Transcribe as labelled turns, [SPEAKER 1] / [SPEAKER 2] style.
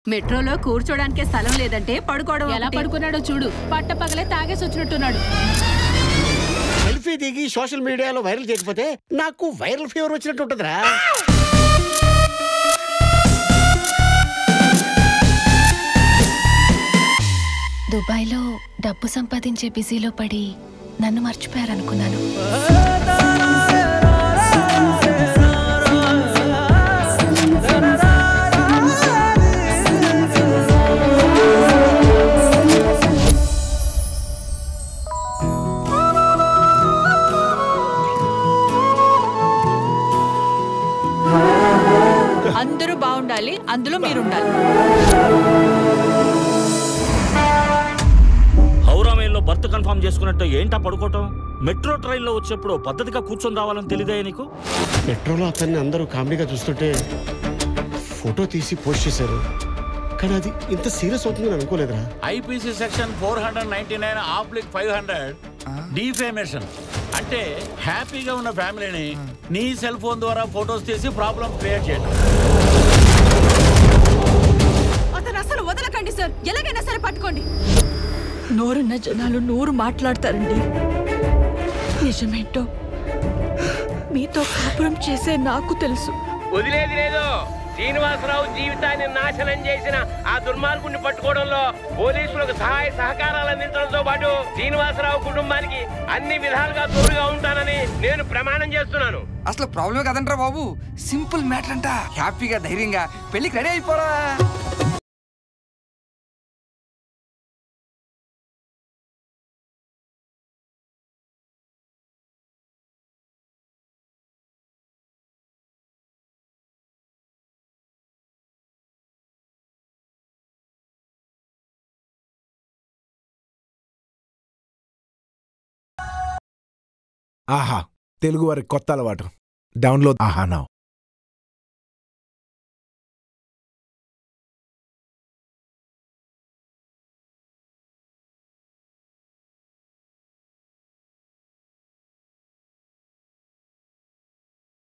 [SPEAKER 1] మెట్రోలో కూర్చోడానికి స్థలం లేదంటే పడుకోవడం
[SPEAKER 2] ఎలా
[SPEAKER 1] ఒకటి.
[SPEAKER 2] పడుకున్నాడో చూడు పట్ట పగలే తాగేసి వచ్చినట్టున్నాడు
[SPEAKER 3] సెల్ఫీ దిగి సోషల్ మీడియాలో వైరల్ చేయకపోతే నాకు వైరల్ ఫీవర్ వచ్చినట్టు ఉంటుందిరా
[SPEAKER 4] దుబాయ్లో డబ్బు సంపాదించే బిజీలో పడి నన్ను మర్చిపోయారనుకున్నాను
[SPEAKER 5] అందరూ బాగుండాలి అందులో మీరు ఉండాలి
[SPEAKER 6] హౌరా మెయిల్లో బర్త్ కన్ఫర్మ్ చేసుకున్నట్టు ఏంటా పడుకోవటం మెట్రో ట్రైన్లో వచ్చేప్పుడు పద్ధతిగా కూర్చొని రావాలని తెలియదే నీకు
[SPEAKER 3] మెట్రోలో అతన్ని అందరూ కామెడీగా చూస్తుంటే ఫోటో తీసి పోస్ట్ చేశారు కానీ అది ఇంత సీరియస్ అవుతుందని అనుకోలేదురా
[SPEAKER 7] IPC section four hundred ninety nine oblique five hundred defamation అంటే హ్యాపీగా ఉన్న ఫ్యామిలీని నీ సెల్ ఫోన్ ద్వారా ఫొటోస్ తీసి ప్రాబ్లం క్రియేట్ చేయడం
[SPEAKER 5] అతను అసలు వదలకండి సార్ ఎలాగైనా సరే పట్టుకోండి నోరున్న జనాలు నోరు మాట్లాడతారండి నిజమేంటో మీతో కాపురం చేసే నాకు తెలుసు
[SPEAKER 8] వదిలేది లేదు శ్రీనివాసరావు జీవితాన్ని నాశనం చేసిన ఆ దుర్మార్గుడిని పట్టుకోవడంలో పోలీసులకు సహాయ సహకారాలు అందించడంతో పాటు శ్రీనివాసరావు కుటుంబానికి అన్ని విధాలుగా తోడుగా ఉంటానని నేను ప్రమాణం చేస్తున్నాను
[SPEAKER 9] అసలు ప్రాబ్లం కదంట్రా బాబు సింపుల్ మ్యాటర్ అంట హ్యాపీగా ధైర్యంగా పెళ్లికి రెడీ అయిపోరా
[SPEAKER 10] ఆహా తెలుగు వారి కొత్త అలవాటు డౌన్లోడ్ ఆహా నౌ